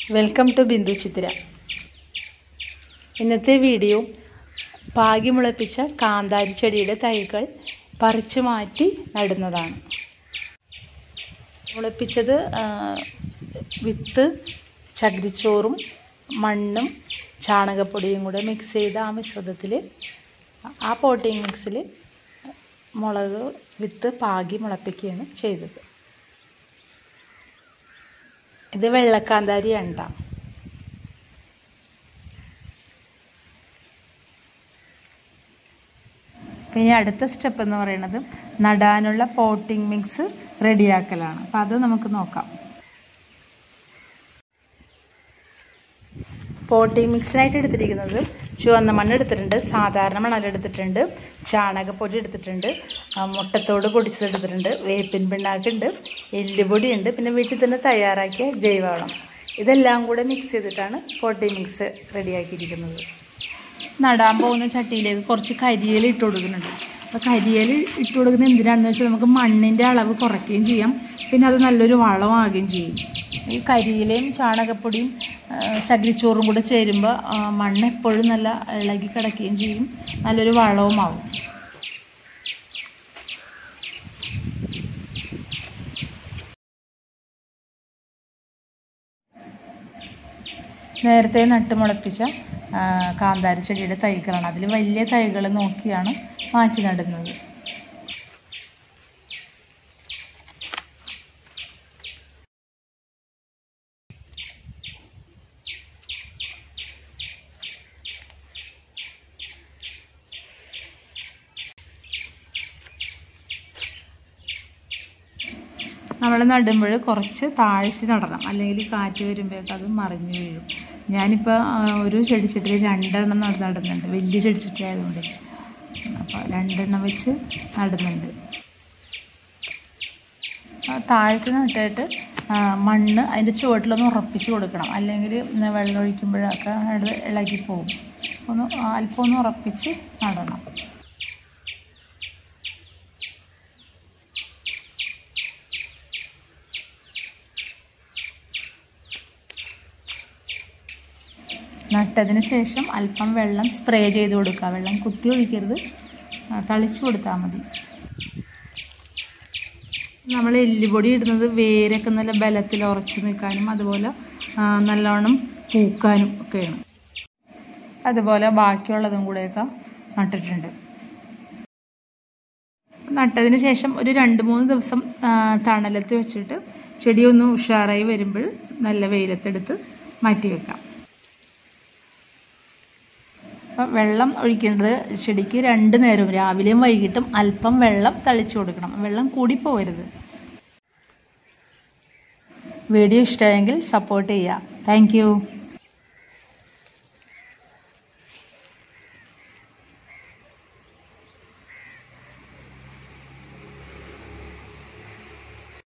welcome to Bindu ചിത്ര ഇന്നത്തെ video പാകി മുളപ്പിച്ച കാന്താരി ചെടിയുടെ തൈകൾ പറിച്ചു മാറ്റി നടുന്നതാണ് മുളപ്പിച്ചത് ആ, വിത്ത് ചകിരിച്ചോറും മണ്ണും ചാണകപ്പൊടിയും കൂടെ മിക്സ് ചെയ്ത ആ മിശ്രിതത്തിൽ ആ പോട്ടിങ് മിക്സിൽ മുളക് വിത്ത് പാകി മുളപ്പിക്കുകയാണ് ചെയ്തത് ഇത് വെള്ളക്കാന്താരി അണ്ട പിന്നെ അടുത്ത സ്റ്റെപ്പ് എന്ന് പറയുന്നത് നടാനുള്ള പോട്ടിംഗ് മിക്സ് റെഡിയാക്കലാണ് അപ്പം അത് നമുക്ക് നോക്കാം പോട്ടിംഗ് മിക്സിനായിട്ട് എടുത്തിരിക്കുന്നത് ചുവന്ന മണ്ണ് എടുത്തിട്ടുണ്ട് സാധാരണ മണൽ എടുത്തിട്ടുണ്ട് ചാണകപ്പൊടി എടുത്തിട്ടുണ്ട് ആ, മുട്ടത്തോട് പൊടിച്ചത് എടുത്തിട്ടുണ്ട് വേപ്പിൻ പിണ്ണാക്കുണ്ട് എല്ലുപൊടി ഉണ്ട് പിന്നെ വീട്ടിൽ തന്നെ തയ്യാറാക്കിയ ജൈവവളം ഇതെല്ലാം കൂടെ മിക്സ് ചെയ്തിട്ടാണ് പോട്ടിംഗ് മിക്സ് റെഡിയാക്കിയിരിക്കുന്നത് നടാൻ പോകുന്ന ചട്ടിയിലേക്ക് കുറച്ച് കരിയില ഇട്ട് കൊടുക്കുന്നുണ്ട് അപ്പോൾ കരിയില ഇട്ട് കൊടുക്കുന്നത് എന്തിനാണെന്ന് വെച്ചാൽ നമുക്ക് മണ്ണിൻ്റെ അളവ് കുറയ്ക്കുകയും ചെയ്യാം പിന്നെ അത് നല്ലൊരു വളമാകുകയും ചെയ്യും ഈ കരിയിലയും ചാണകപ്പൊടിയും ആ, ചകിരിച്ചോറും കൂടെ ചേരുമ്പോൾ ആ, മണ്ണ് എപ്പോഴും നല്ല ഇളകി കിടക്കുകയും ചെയ്യും നല്ലൊരു വളവുമാവും നേരത്തെ നട്ട് മുളപ്പിച്ച ആ, കാന്താരി ചെടിയുടെ തൈകളാണ് അതിൽ വലിയ തൈകൾ നോക്കിയാണ് മാറ്റി നടുന്നത് നമ്മൾ നടുമ്പോൾ കുറച്ച് താഴ്ത്തി നടണം അല്ലെങ്കിൽ കാറ്റ് വരുമ്പോഴേക്കും അത് മറിഞ്ഞു വീഴും ഞാനിപ്പോൾ ആ, ഒരു ചെടിച്ചട്ടിയിൽ രണ്ടെണ്ണം നട നടുന്നുണ്ട് വലിയ ചെടിച്ചട്ടി ആയതുകൊണ്ട് അപ്പോൾ രണ്ടെണ്ണം വെച്ച് നടുന്നുണ്ട് ആ, താഴ്ത്തി നട്ടിട്ട് ആ, മണ്ണ് അതിൻ്റെ ചുവട്ടിലൊന്ന് ഉറപ്പിച്ച് കൊടുക്കണം അല്ലെങ്കിൽ വെള്ളം ഒഴിക്കുമ്പോഴൊക്കെ അത് ഇളകി പോകും ഒന്ന് അല്പം ഒന്ന് ഉറപ്പിച്ച് നടണം നട്ടതിന് ശേഷം അല്പം വെള്ളം സ്പ്രേ ചെയ്ത് കൊടുക്കുക വെള്ളം കുത്തി ഒഴിക്കരുത് ആ, തളിച്ച് കൊടുത്താൽ മതി നമ്മൾ എല്ലുപൊടി ഇടുന്നത് വേരൊക്കെ നല്ല ബലത്തിൽ ഉറച്ചു നിൽക്കാനും അതുപോലെ ആ, നല്ലോണം പൂക്കാനും ഒക്കെയാണ് അതുപോലെ ബാക്കിയുള്ളതും കൂടെയൊക്കെ നട്ടിട്ടുണ്ട് നട്ടതിന് ശേഷം ഒരു രണ്ട് മൂന്ന് ദിവസം ആ, തണലത്ത് വെച്ചിട്ട് ചെടി ഒന്ന് ഉഷാറായി വരുമ്പോൾ നല്ല വെയിലത്തെടുത്ത് മാറ്റി വെക്കാം അപ്പം വെള്ളം ഒഴിക്കേണ്ടത് ചെടിക്ക് രണ്ട് നേരവും രാവിലെയും വൈകിട്ടും അല്പം വെള്ളം തളിച്ചു കൊടുക്കണം വെള്ളം കൂടി പോകരുത് വീഡിയോ ഇഷ്ടമായെങ്കിൽ സപ്പോർട്ട് ചെയ്യുക താങ്ക്